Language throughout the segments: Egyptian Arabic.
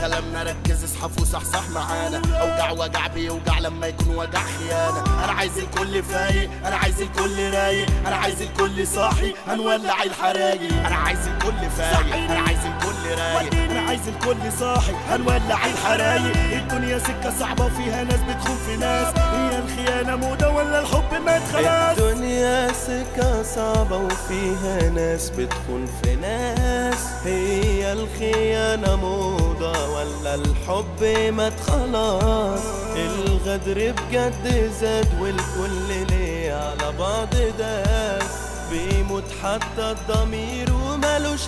كلامنا ركز اصحف وصحصح معانا اوجع وجع بيوجع لما يكون وجع خيانه انا عايز الكل فايق انا عايز الكل رايق انا عايز الكل صاحي هنولع الحرايق انا عايز الكل فايق انا عايز الكل رايق انا عايز الكل صاحي هنولع الحرايق الدنيا سكه صعبه وفيها ناس بتخون في ناس هي الخيانه موضه ولا الحب مات خلاص الدنيا سكة صعبة وفيها ناس بتخون في ناس هي الخيانة موضة ولا الحب مات خلاص الغدر بجد زاد والكل ليه على بعض داس بيموت حتى الضمير وملوش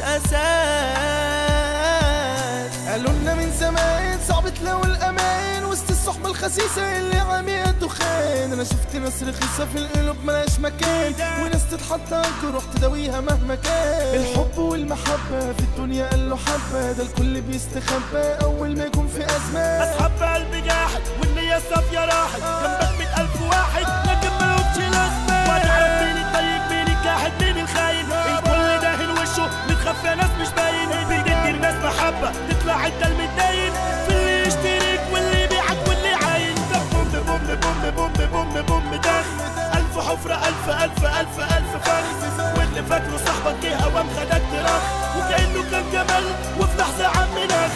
أساس قالوا لنا من زمان صعب تلاقوا الامان وسط الصحبه الخسيسه اللي عاميه الدخان انا شفت ناس رخيصه في القلوب ملهاش مكان وناس تتحط على الجروح تداويها مهما كان الحب والمحبه في الدنيا قالوا حبه ده الكل بيستخبى اول ما يكون في ازمه اصحاب قلبي جاحد والنية صافية راحت جنبك من ألف واحد لكن ملوكش لازمة ما تعرف مين الطيب مين الجاحد مين الخاين الكل داهن وشه متخفى ناس مش باين بتدي الناس محبة تطلع انت المتدين في اللي يشتريك واللي يبيعك واللي عاين ده بوم بوم بوم بوم بوم بوم دخ ألف حفرة ألف ألف ألف ألف فخ واللي فاكره صاحبك جه هوام خدك ترخ وكأنه كان جمل وفي لحظة عم نخ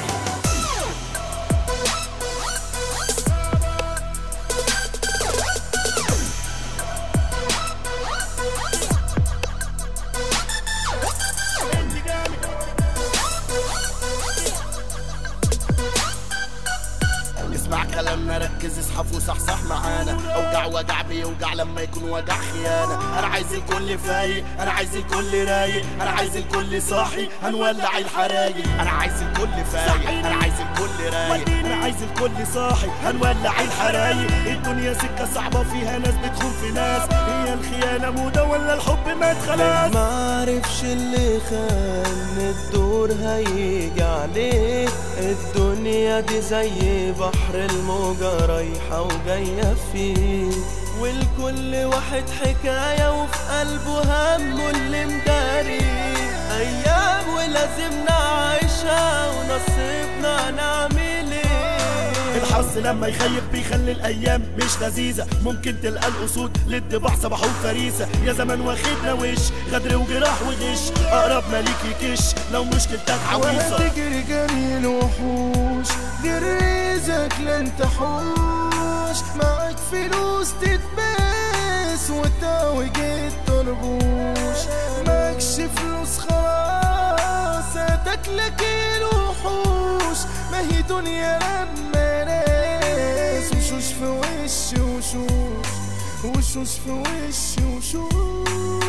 اسمع كلامنا ركز اصحف وصحصح معانا اوجع وجع بيوجع لما يكون وجع خيانه انا عايز الكل فايق انا عايز الكل رايق انا عايز الكل صاحي هنولع الحرايق انا عايز الكل فايق انا عايز الكل رايق انا عايز الكل صاحي هنولع الحرايق الدنيا سكه صعبه وفيها ناس بتخون في ناس هي الخيانه موضه ولا الحب مات خلاص ما عرفش اللي خان الدور هيجي عليه الدنيا دي زي بحر الموجة رايحة وجاية فيه والكل واحد حكاية وفي قلبه همه اللي مداري أيام ولازم نعيشها ونصيبنا نعمل ايه الحظ لما يخيب بيخلي الايام مش لذيذه ممكن تلقى الاسود للضباع صباحهم فريسه يا زمان واخدنا وش غدر وجراح وغش اقرب مالك يكش لو مشكلتك عويصه وهتجري جري الوحوش دي رزقك لن تحوش معك فلوس تتباس وتاوج الطربوش معكش فلوس خلاص هتاكلك الوحوش ما هي دنيا لما ناس وشوش في وش وشوش وشوش في وش وشوش